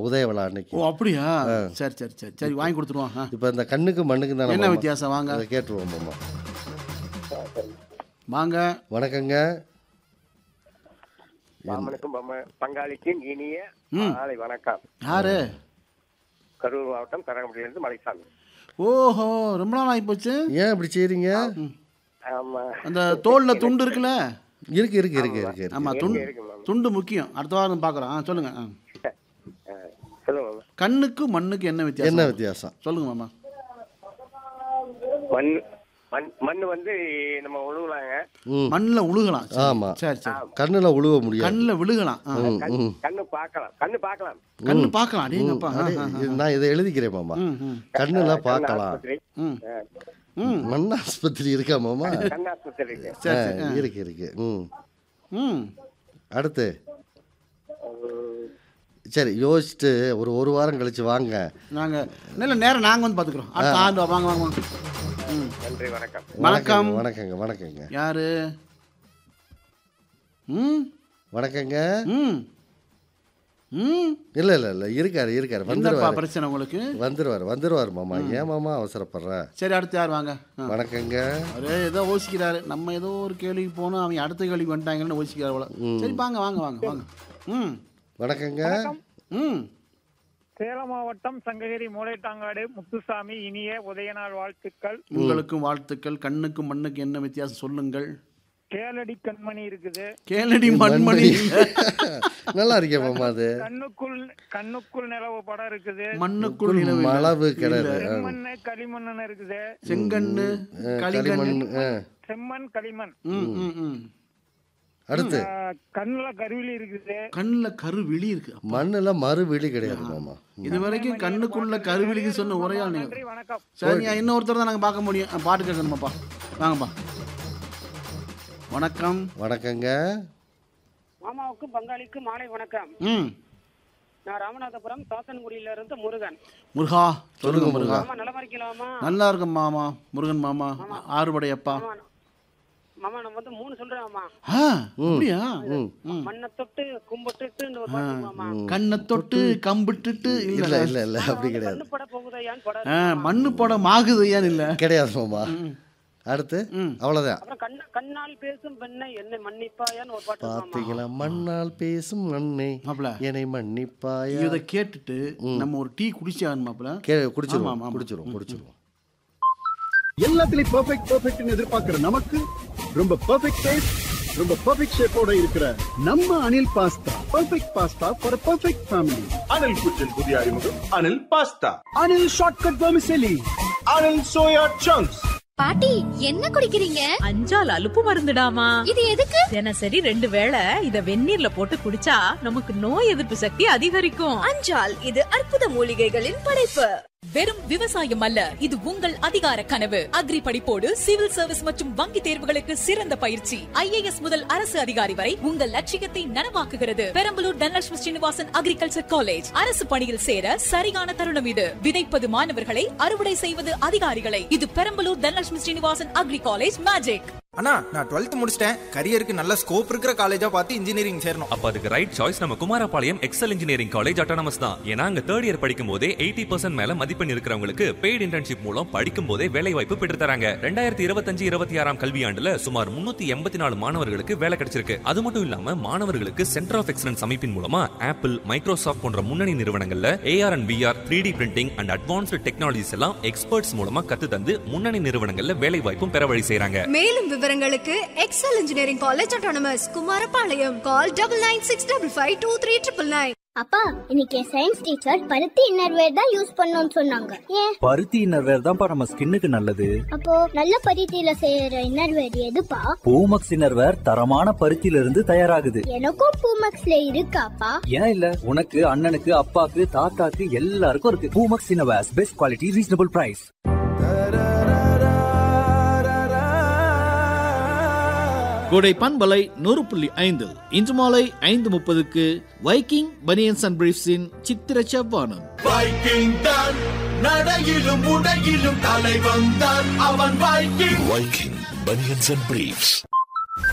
உதய விழா அன்னைக்கு ஓ அப்படியா சரி சரி சரி சரி வாங்கி கொடுத்துருவோம் ஆ. இப்போ இந்த கண்ணுக்கு மண்ணுக்கு தானே என்ன மாமா? வித்தியாசம் வாங்க அதை கேட்டுருவோம் மாமா வாங்க வணக்கங்க மாமனுக்கும் பம்ம- பங்காளிக்கும் இனிய ம். மாலை வணக்கம் யாரு கரூர் மாவட்டம் கரகம்பட்டியிலிருந்து மலைசாமி ஓஹோ ரொம்ப நாள் ஆகி போச்சு ஏன் இப்படி செய்றீங்க ஆமா அந்த தோல்ல துண்டு இருக்குல்ல இருக்கு இருக்கு இருக்கு இருக்கு இருக்கு. ஆமா துண்டு இருக்கு மாமா. துண்டு முக்கியம் அடுத்த வாரம் பார்க்குறோம் ஆ சொல்லுங்க ஆ. ஆ, சொல்லுங்க மாமா கண்ணுக்கு மண்ணுக்கு என்ன என்ன வித்தியாசம் வித்தியாசம் சொல்லுங்க மாமா மண் மண் மண் வந்து நம்ம உழுவலாங்க ம் மண்ணில் உழுகலாம் சரி. ஆமா. சரி சரி கண்ணுல உழுவ முடியாது கண்ணில் விழுகலாம் ஆ. ம், ம். கண்ணு பார்க்கலாம் கண்ணு பார்க்கலாம் கண்ணு பார்க்கலாம் அடேங்கப்பா ஆ, அடே, ஆ, ஆ. இது நான் இதை எழுதிக்கிறேன் மாமா ம் ம் கண்ணுல கண் பார்க்கலாம் ஆஸ்பத்திரி ம் ஆ, ம் மண் ஆஸ்பத்திரி இருக்கா மாமா கண் ஆஸ்பத்திரி இருக்கு சரி ஆ, சரி ஆ. இருக்கு இருக்கு ம் ம் அடுத்து ம், சரி யோசிச்சுட்டு ஒரு ஒரு வாரம் கழிச்சு வாங்க நாங்கள் இல்லை நேரம் நாங்கள் வந்து பார்த்துக்குறோம் அடுத்த ஆண்டு வாங்க வாங்க வாங்க ம் நன்றி வணக்கம் வணக்கம் வணக்கங்க வணக்கங்க யாரு ம் வணக்கங்க ம் ம் இல்ல இல்ல இல்ல இருக்காரு இருக்காரு என்னப்பா வந்துருவாரு பிரச்சனை உங்களுக்கு வந்துருவாரு வந்துருவாரு மாமா ஏன் மாமா அவசரப்படுற சரி அடுத்து யார் வாங்க ஆ. வணக்கங்க அவரே ஏதோ யோசிக்கிறாரு நம்ம ஏதோ ஒரு கேள்விக்கு போனோம் அவங்க அடுத்த கேள்விக்கு வந்துட்டாங்கன்னு யோசிக்கிறார் போல சரி வாங்க வாங்க வாங்க வாங்க ம் வணக்கங்க ம் சேலம் மாவட்டம் சங்ககிரி மூளைட்டாங்காடு முத்துசாமி இனிய உதயநாள் வாழ்த்துக்கள் உங்களுக்கும் வாழ்த்துக்கள் கண்ணுக்கும் மண்ணுக்கு என்ன வித்தியாசம் சொல்லுங்கள் கேளடி கண்மணி இருக்குது கேளடி மண்மணி நல்லா இருக்கே மாமா அது கண்ணுக்குள் கண்ணுக்குள் நிலவு படம் இருக்குது மண்ணுக்குள் நிலவு இல்லை. மளவு கிணறு ஆ. செம்மண்ணு களிமண்ணுன்னு இருக்குது செங்கண்ணு களிகண்ணு களிமண் ஆ. செம்மண் களிமண் ம் ம் ம் அடுத்து ஆஹ், கண்ணுல கருவிலி இருக்குது கண்ணில் கருவிழி இருக்கு மண்ணுல மறுவிழி கிடையாது மாமா இது வரைக்கும் கண்ணுக்குள்ள கருவிழிக்கு சொன்ன உரையால் நன்றி நீங்கள் வணக்கம் சரிங்க இன்னொருத்தர் தான் நாங்கள் பார்க்க முடியும் அஹ், பாட்டு கேட்கணுமாப்பா வாங்கப்பா வணக்கம் வணக்கங்க மாமாவுக்கும் பங்காளிக்கும் மாலை வணக்கம் ம் நான் ராமநாதபுரம் சாத்தன்குடியில இருந்து முருகன் முருகா சொல்லுங்க முருகா மாமா நலமா இருக்கலாமா நல்லா இருக்கும் மாமா முருகன் மாமா ஆறுபடையப்பா மாமா மாமா நம்ம வந்து மூணு சொல்றேன் மாமா ஆ அப்படியா ம் ம். மண்ணை தொட்டு கும்பிட்டுட்டு ஒரு பாட்டு மாமா கண்ணை தொட்டு கம்பிட்டுட்டு இல்ல இல்ல இல்ல இல்ல அப்படி கிடையாது கண்ணு பட போகுதையான்னு படம் ஆ, மண்ணு படம் ஆகுது இல்ல கிடையாது மாமா அடுத்து ம். அவ்வளவுதான் அப்புறம் கண்ண கண்ணால் பேசும் பெண்ணை என்னை மன்னிப்பாயான்னு ஒரு பாட்டு இருக்கு மாமா பாத்தீங்களா மண்ணால் பேசும் மண்ணே மாப்பிள என்னை மன்னிப்பாயா இதை கேட்டுட்டு நம்ம ஒரு டீ குடிச்சாகணும் மாப்பிள கே ஆமா, குடிச்சிருவோம் ஆமா. குடிச்சிருவோம் குடிச்சிருவோம் எல்லாத்துலயும் பெர்ஃபெக்ட் பெர்ஃபெக்ட்னு எதிர்பார்க்கிற நமக்கு ரொம்ப பெர்ஃபெக்ட் டேஸ்ட் ரொம்ப பெர்ஃபெக்ட் ஷேப்போட இருக்கிற நம்ம Anil pasta perfect pasta for perfect family Anil kitchen புதிய அறிமுகம் Anil pasta Anil shortcut vermicelli Anil soya chunks பாட்டி என்ன குடிக்கிறீங்க அஞ்சால் அலுப்பு மருந்துடாமா இது எதுக்கு தினசரி ரெண்டு வேளை இத வெந்நீர்ல போட்டு குடிச்சா நமக்கு நோய் எதிர்ப்பு சக்தி அதிகரிக்கும் அஞ்சால் இது அற்புத மூலிகைகளின் படைப்பு வெறும் விவசாயம் அல்ல இது உங்கள் அதிகார கனவு அக்ரி படிப்போடு சிவில் சர்வீஸ் மற்றும் வங்கி தேர்வுகளுக்கு சிறந்த பயிற்சி ஐஏஎஸ் முதல் அரசு அதிகாரி வரை உங்கள் லட்சியத்தை நனவாக்குகிறது பெரம்பலூர் தனலட்சுமி ஸ்ரீனிவாசன் அக்ரிகல்ச்சர் காலேஜ் அரசு பணியில் சேர சரியான தருணம் இது விதைப்பது மாணவர்களை அறுவடை செய்வது அதிகாரிகளை இது Perambalur Dhanalakshmi Srinivasan agri college magic அண்ணா நான் டுவெல்த் முடிச்சிட்டேன் கரியருக்கு நல்ல ஸ்கோப் இருக்கிற காலேஜா பார்த்து இன்ஜினியரிங் சேரணும் அப்ப அதுக்கு ரைட் சாய்ஸ் நம்ம Kumarapalayam Excel engineering college autonomous தான் ஏன்னா அங்க தேர்ட் இயர் படிக்கும் போதே எயிட்டி பர்சன்ட் மேல மதிப்பெண் இருக்கிறவங்களுக்கு பெய்ட் இன்டர்ன்ஷிப் மூலம் படிக்கும் போதே வேலை வாய்ப்பு பெற்று தராங்க ரெண்டாயிரத்தி இருபத்தஞ்சு இருபத்தி ஆறாம் கல்வியாண்டுல சுமார் முன்னூத்தி எண்பத்தி நாலு மாணவர்களுக்கு வேலை கிடைச்சிருக்கு அது மட்டும் இல்லாம மாணவர்களுக்கு சென்டர் ஆஃப் எக்ஸலன்ஸ் அமைப்பின் மூலமா ஆப்பிள் மைக்ரோசாஃப்ட் போன்ற முன்னணி நிறுவனங்கள்ல AR and VR three D printing and advanced technologies எல்லாம் எக்ஸ்பர்ட்ஸ் மூலமா கத்து தந்து முன்னணி நிறுவனங்கள்ல வேலை வாய்ப்பும் பெற வழி செய்றாங்க மேலும் விவரங்களுக்கு Excel engineering college autonomous Kumarapalayam call double nine six double five two three triple nine அப்பா இன்னைக்கு சயின்ஸ் டீச்சர் பருத்தி இன்னர்வேர் தான் யூஸ் பண்ணணும்னு சொன்னாங்க ஏன் பருத்தி இன்னர்வேர் தான்ப்பா நம்ம ஸ்கின்னுக்கு நல்லது அப்போ நல்ல பருத்தியில செய்யற இன்னர்வேர் எதுப்பா பூமக்ஸ் இன்னர்வேர் தரமான பருத்தியில இருந்து தயாராகுது எனக்கும் பூமக்ஸ்ல இருக்காப்பா ஏன் இல்ல உனக்கு அண்ணனுக்கு அப்பாக்கு தாத்தாக்கு எல்லாருக்கும் இருக்கு Poomex innerwears best quality reasonable price கோடை பண்பலை நூறு புள்ளி ஐந்து இன்று மாலை ஐந்து முப்பதுக்கு வைக்கிங் பனியன்ஸ் அண்ட் பிரீஃப்ஸின் சித்திர செவ்வானம் வைக்கிங் தான் நடையிலும் உடையிலும் தலைவன் தான் அவன் Viking Viking banians and briefs